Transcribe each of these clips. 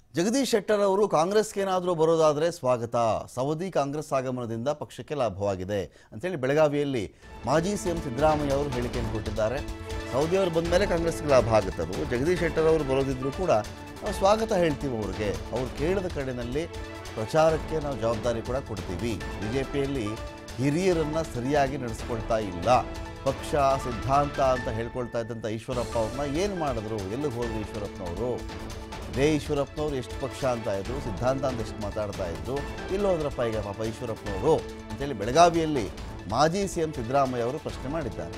ಜಗದೀಶ್ ಶೆಟ್ಟರ್ ಅವರು ಕಾಂಗ್ರೆಸ್ಗೆ ಏನಾದರೂ ಬರೋದಾದರೆ ಸ್ವಾಗತ ಸವದಿ ಕಾಂಗ್ರೆಸ್ ಆಗಮನದಿಂದ ಪಕ್ಷಕ್ಕೆ ಲಾಭವಾಗಿದೆ ಅಂತೇಳಿ ಬೆಳಗಾವಿಯಲ್ಲಿ ಮಾಜಿ ಸಿಎಂ ಸಿದ್ದರಾಮಯ್ಯ ಅವರು ಹೇಳಿಕೆಯನ್ನು ಕೊಟ್ಟಿದ್ದಾರೆ ಸೌದಿ ಅವರು ಬಂದ ಮೇಲೆ ಕಾಂಗ್ರೆಸ್ಗೆ ಲಾಭ ಆಗುತ್ತದು ಜಗದೀಶ್ ಶೆಟ್ಟರ್ ಅವರು ಬರೋದಿದ್ರು ಕೂಡ ನಾವು ಸ್ವಾಗತ ಹೇಳ್ತೀವಿ ಅವ್ರಿಗೆ ಅವ್ರು ಕೇಳಿದ ಕಡೆಯಲ್ಲಿ ಪ್ರಚಾರಕ್ಕೆ ನಾವು ಜವಾಬ್ದಾರಿ ಕೂಡ ಕೊಡ್ತೀವಿ ಬಿ ಜೆ ಪಿಯಲ್ಲಿ ಹಿರಿಯರನ್ನು ಸರಿಯಾಗಿ ನಡೆಸ್ಕೊಳ್ತಾ ಇಲ್ಲ ಪಕ್ಷ ಸಿದ್ಧಾಂತ ಅಂತ ಹೇಳ್ಕೊಳ್ತಾ ಇದ್ದಂಥ ಈಶ್ವರಪ್ಪ ಅವ್ರನ್ನ ಏನು ಮಾಡಿದ್ರು ಎಲ್ಲಿಗೆ ಹೋದ್ರು ಈಶ್ವರಪ್ಪನವರು ಇದೇ ಈಶ್ವರಪ್ಪನವ್ರು ಎಷ್ಟು ಪಕ್ಷ ಅಂತ ಇದ್ರು ಸಿದ್ಧಾಂತ ಅಂತ ಎಷ್ಟು ಮಾತಾಡ್ತಾ ಇದ್ರು ಇಲ್ಲಿ ಹೋದ್ರಪ್ಪ ಈಗ ಪಾಪ ಈಶ್ವರಪ್ಪನವರು ಅಂತೇಳಿ ಬೆಳಗಾವಿಯಲ್ಲಿ ಮಾಜಿ ಸಿ ಎಂ ಸಿದ್ದರಾಮಯ್ಯ ಅವರು ಪ್ರಶ್ನೆ ಮಾಡಿದ್ದಾರೆ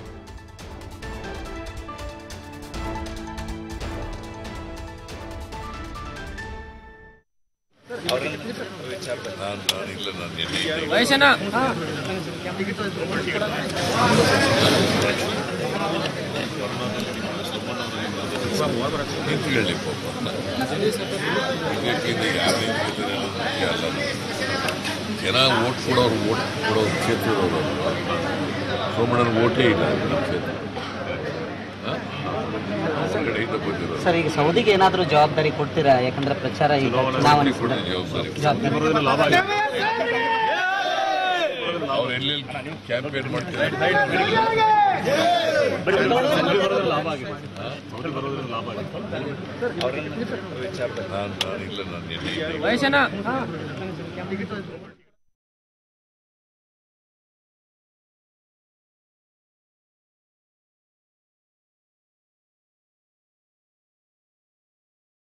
ನಾನು ನಾನಿಲ್ಲ ನಾನು ಎಲ್ಲಿ ವಯಸ್ಸನ ನಿಂತು ಹೇಳಿ ಪಾಪ ಬಿಜೆಪಿಯಿಂದ ಯಾರು ನಿಂತಿದ್ದಾರೆ ಅನ್ನೋದು ಮುಖ್ಯ ಅಲ್ಲ ಜನ ಓಟ್ ಕೊಡೋರು ಓಟ್ ಕೊಡೋ ಕ್ಷೇತ್ರದವರು ಸೋಮಣ್ಣನ ಓಟೇ ಇಲ್ಲ ನಮ್ಮ ಕ್ಷೇತ್ರ ಆ? ಹೊರಗಡೆಯಿಂದ ಬಂದಿರೋರು ಸರ್ ಈಗ ಸೌದಿಗೆ ಏನಾದರೂ ಜವಾಬ್ದಾರಿ ಕೊಡ್ತೀರಾ ಯಾಕಂದ್ರೆ ಪ್ರಚಾರ ಈಗ ಚುನಾವಣೆ ಕೊಡಿ ಜವಾಬ್ದಾರಿ ಜವಾಬ್ದಾರಿ ಅವ್ರು ಎಲ್ಲೆಲ್ಲಿ ಕ್ಯಾಂಪೇನ್ ಮಾಡ್ತಾರೆ ನಾನು ನಾನಿಲ್ಲ ನಾನು ಎಲ್ಲಿ ವಯಸ್ಸನ